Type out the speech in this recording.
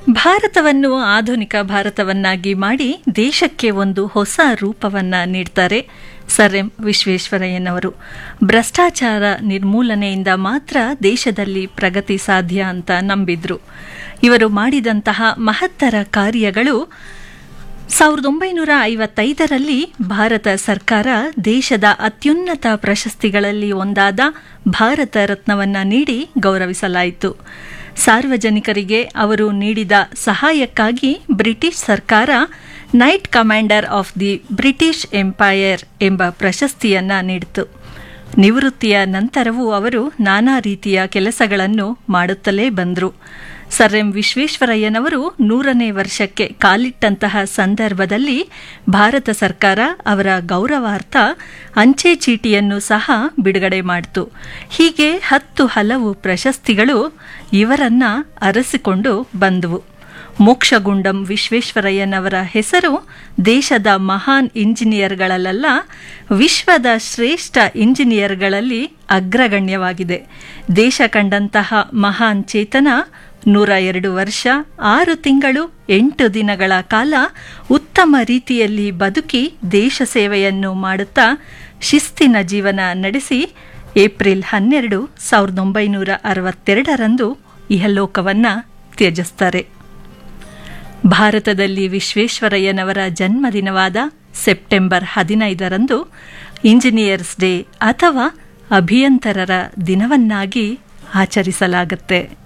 ಭಾರತವನ್ನು ಆಧುನಿಕ ಭಾರತವನ್ನಾಗಿ ಮಾಡಿ ದೇಶಕ್ಕೆ ಒಂದು ಹೊಸ ರೂಪವನ್ನ ನೀಡ್ತಾರೆ ಸರ್ ಎಂ ವಿಶ್ವೇಶ್ವರಯ್ಯನವರು ಭ್ರಷ್ಟಾಚಾರ ನಿರ್ಮೂಲನೆಯಿಂದ ಮಾತ್ರ ದೇಶದಲ್ಲಿ ಪ್ರಗತಿ ಸಾಧ್ಯ ಅಂತ ನಂಬಿದ್ರು ಇವರು ಮಾಡಿದಂತಹ ಮಹತ್ತರ ಕಾರ್ಯಗಳು ಸಾವಿರದ ಒಂಬೈನೂರ ಐವತ್ತೈದರಲ್ಲಿ ಭಾರತ ಸರ್ಕಾರ ದೇಶದ ಅತ್ಯುನ್ನತ ಪ್ರಶಸ್ತಿಗಳಲ್ಲಿ ಒಂದಾದ ಭಾರತ ರತ್ನವನ್ನ ನೀಡಿ ಗೌರವಿಸಲಾಯಿತು ಸಾರ್ವಜನಿಕರಿಗೆ ಅವರು ನೀಡಿದ ಸಹಾಯಕ್ಕಾಗಿ ಬ್ರಿಟಿಷ್ ಸರ್ಕಾರ knight commander of the British empire ಎಂಬ ಪ್ರಶಸ್ತಿಯನ್ನ ನೀಡಿತು ನಿವೃತ್ತಿಯ ನಂತರವೂ ಅವರು ನಾನಾ ರೀತಿಯ ಕೆಲಸಗಳನ್ನು ಮಾಡುತ್ತಲೇ ಬಂದರು ಸರ್ ಎಂ ವಿಶ್ವೇಶ್ವರಯ್ಯನವರು ನೂರನೇ ವರ್ಷಕ್ಕೆ ಕಾಲಿಟ್ಟಂತಹ ಸಂದರ್ಭದಲ್ಲಿ ಭಾರತ ಸರ್ಕಾರ ಅವರ ಗೌರವಾರ್ಥ ಅಂಚೆ ಚೀಟಿಯನ್ನು ಸಹ ಬಿಡುಗಡೆ ಮಾಡಿತು ಹೀಗೆ ಹತ್ತು ಹಲವು ಪ್ರಶಸ್ತಿಗಳು ಇವರನ್ನ ಅರಸಿಕೊಂಡು ಬಂದವು ಮೋಕ್ಷಗುಂಡಂ ವಿಶ್ವೇಶ್ವರಯ್ಯನವರ ಹೆಸರು ದೇಶದ ಮಹಾನ್ ಇಂಜಿನಿಯರ್ಗಳಲ್ಲ ವಿಶ್ವದ ಶ್ರೇಷ್ಠ ಇಂಜಿನಿಯರ್ಗಳಲ್ಲಿ ಅಗ್ರಗಣ್ಯವಾಗಿದೆ ದೇಶ ಕಂಡಂತಹ ಮಹಾನ್ ಚೇತನ ನೂರ ಎರಡು ವರ್ಷ ಆರು ತಿಂಗಳು ಎಂಟು ದಿನಗಳ ಕಾಲ ಉತ್ತಮ ರೀತಿಯಲ್ಲಿ ಬದುಕಿ ದೇಶ ಸೇವೆಯನ್ನು ಮಾಡುತ್ತಾ ಶಿಸ್ತಿನ ಜೀವನ ನಡೆಸಿ ಏಪ್ರಿಲ್ ಹನ್ನೆರಡು ಸಾವಿರದ ಒಂಬೈನೂರ ಅರವತ್ತೆರಡರಂದು ಇಹಲೋಕವನ್ನ ತ್ಯಜಿಸ್ತಾರೆ ಭಾರತದಲ್ಲಿ ವಿಶ್ವೇಶ್ವರಯ್ಯನವರ ಜನ್ಮದಿನವಾದ ಸೆಪ್ಟೆಂಬರ್ ಹದಿನೈದರಂದು ಇಂಜಿನಿಯರ್ಸ್ ಡೇ ಅಥವಾ ಅಭಿಯಂತರರ ದಿನವನ್ನಾಗಿ ಆಚರಿಸಲಾಗುತ್ತೆ